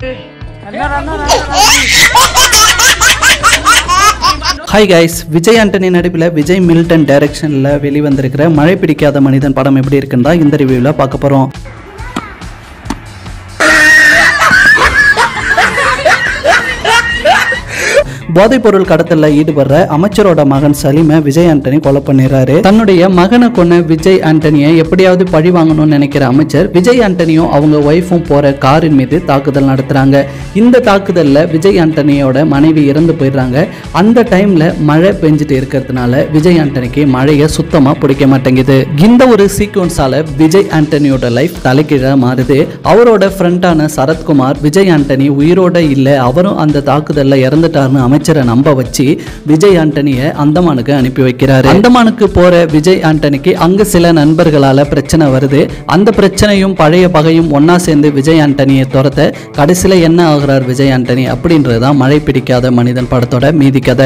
hi guys Vijay Antony நடிப்பில் Vijay Milton டைரக்ஷனில் வெளிவந்திருக்கிற மழை பிடிக்காத மனிதன் படம் எப்படி இருக்குன்னு தான் இந்த ரிவ்யூவில் பார்க்க போகிறோம் போதைப்பொருள் கடத்தல்ல ஈடுபடுற அமைச்சரோட மகன் சலீமை விஜய் ஆண்டனி கொலை பண்ணிடுறாரு தன்னுடைய மகனை கொன்ன விஜய் ஆண்டனியை எப்படியாவது பழி வாங்கணும்னு நினைக்கிற அமைச்சர் விஜய் ஆண்டனியும் அவங்க ஒய்ஃபும் போற காரின் மீது தாக்குதல் நடத்துறாங்க இந்த தாக்குதல்ல விஜய் ஆண்டனியோட மனைவி இறந்து போயிடுறாங்க அந்த டைம்ல மழை பெஞ்சிட்டு இருக்கிறதுனால விஜய் ஆண்டனிக்கு மழையை சுத்தமா பிடிக்க மாட்டேங்குது இந்த ஒரு சீக்வன்ஸால விஜய் ஆண்டனியோட லைஃப் தலைகீழா மாறுது அவரோட ஃப்ரெண்டான சரத்குமார் விஜய் ஆண்டனி உயிரோட இல்ல அவரும் அந்த தாக்குதல்ல இறந்துட்டாருன்னு அமைச்சரை நம்ப வச்சு விஜய் ஆண்டனியை அந்தமானுக்கு அனுப்பி வைக்கிறாரு அந்தமானுக்கு போற விஜய் ஆண்டனிக்கு அங்க சில நண்பர்களால பிரச்சனை வருது அந்த பிரச்சனையும் பழைய பகையும் ஒண்ணா சேர்ந்து விஜய் ஆண்டனியை துரத்த கடைசியில என்ன ஆகுறார் விஜய் ஆண்டனி அப்படின்றதுதான் மழை பிடிக்காத மனிதன் படத்தோட மீதி கதை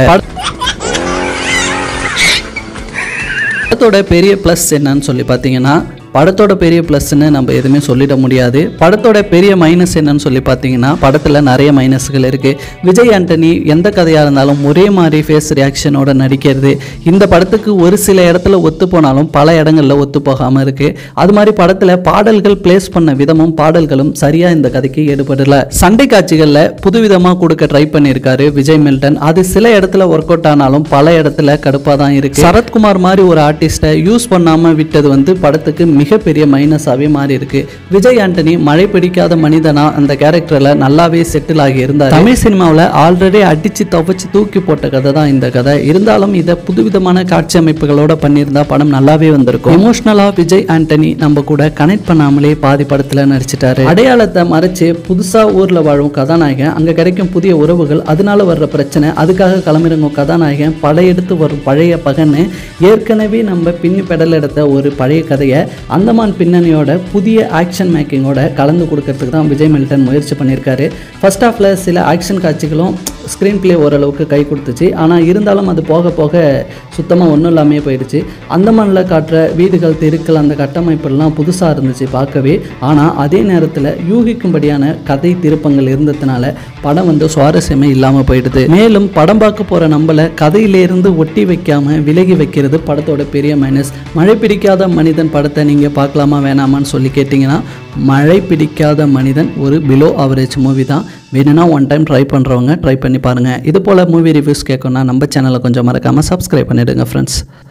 படத்தோட பெரிய ப்ளஸ் என்னன்னு சொல்லி பார்த்தீங்கன்னா படத்தோட பெரிய ப்ளஸ்ன்னு நம்ம எதுவுமே சொல்லிட முடியாது படத்தோட பெரிய மைனஸ் என்னன்னு சொல்லி பார்த்தீங்கன்னா படத்தில் நிறைய மைனஸ்கள் இருக்குது விஜய் ஆண்டனி எந்த கதையாக இருந்தாலும் ஒரே மாதிரி ஃபேஸ் ரியாக்ஷனோட நடிக்கிறது இந்த படத்துக்கு ஒரு சில இடத்துல ஒத்து போனாலும் பல இடங்களில் ஒத்து போகாமல் இருக்குது அது மாதிரி படத்தில் பாடல்கள் பிளேஸ் பண்ண விதமும் பாடல்களும் சரியாக இந்த கதைக்கு ஈடுபடல சண்டை காட்சிகளில் புதுவிதமாக கொடுக்க ட்ரை பண்ணியிருக்காரு விஜய் மில்டன் அது சில இடத்துல ஒர்க் அவுட் ஆனாலும் பல இடத்துல கடுப்பாக தான் இருக்கு சரத்குமார் மாதிரி ஒரு ஆர்டிஸ்ட்டை யூஸ் பண்ணாமல் விட்டது வந்து படத்துக்கு மிகப்பெரிய மைனஸாகவே மாறி இருக்கு விஜய் ஆண்டனி மழை பிடிக்காத மனிதனா அந்த கேரக்டரில் நல்லாவே செட்டில் ஆகி இருந்தார் தமிழ் சினிமாவில் ஆல்ரெடி அடிச்சு துவைச்சு தூக்கி போட்ட கதை தான் இந்த கதை இருந்தாலும் இதை புதுவிதமான காட்சி அமைப்புகளோட பண்ணியிருந்தா படம் நல்லாவே வந்திருக்கும் எமோஷனலாக விஜய் ஆண்டனி நம்ம கூட கனெக்ட் பண்ணாமலே பாதி படத்தில் நடிச்சிட்டாரு அடையாளத்தை மறைச்சு புதுசாக ஊரில் வாழும் கதாநாயகன் அங்கே கிடைக்கும் புதிய உறவுகள் அதனால வர்ற பிரச்சனை அதுக்காக களமிறங்கும் கதாநாயகன் படையெடுத்து வரும் பழைய பகன்னு ஏற்கனவே நம்ம பின்னி பெடல் எடுத்த ஒரு பழைய கதையை அந்தமான் பின்னணியோட புதிய ஆக்ஷன் மேக்கிங்கோட கலந்து கொடுக்கறதுக்கு தான் விஜய் மில்டன் முயற்சி பண்ணியிருக்காரு ஃபர்ஸ்ட் ஹாஃபில் சில ஆக்ஷன் காட்சிகளும் ஸ்க்ரீன் ப்ளே ஓரளவுக்கு கை கொடுத்துச்சு ஆனால் இருந்தாலும் அது போக போக சுத்தமாக ஒன்றும் இல்லாமே போயிடுச்சு அந்தமானில் காட்டுற வீடுகள் தெருக்கள் அந்த கட்டமைப்பெல்லாம் புதுசாக இருந்துச்சு பார்க்கவே ஆனால் அதே நேரத்தில் யூகிக்கும்படியான கதை திருப்பங்கள் இருந்ததுனால படம் வந்து சுவாரஸ்யமே இல்லாமல் போயிடுது மேலும் படம் பார்க்க போகிற நம்மளை கதையிலேருந்து ஒட்டி வைக்காம விலகி வைக்கிறது படத்தோட பெரிய மைனஸ் மழை பிடிக்காத மனிதன் படத்தை நீங்கள் பார்க்கலாமா வேணாமான்னு சொல்லி கேட்டிங்கன்னா மழை பிடிக்காத மனிதன் ஒரு பிலோ அவரேஜ் மூவி தான் வேணும்னா ஒன் டைம் ட்ரை பண்ணுறவங்க ட்ரை பண்ணி பாருங்கள் இது போல் மூவி ரிவ்யூஸ் கேட்கணும்னா நம்ம சேனலை கொஞ்சம் மறக்காமல் சப்ஸ்கிரைப் பண்ணிவிடுங்க ஃப்ரெண்ட்ஸ்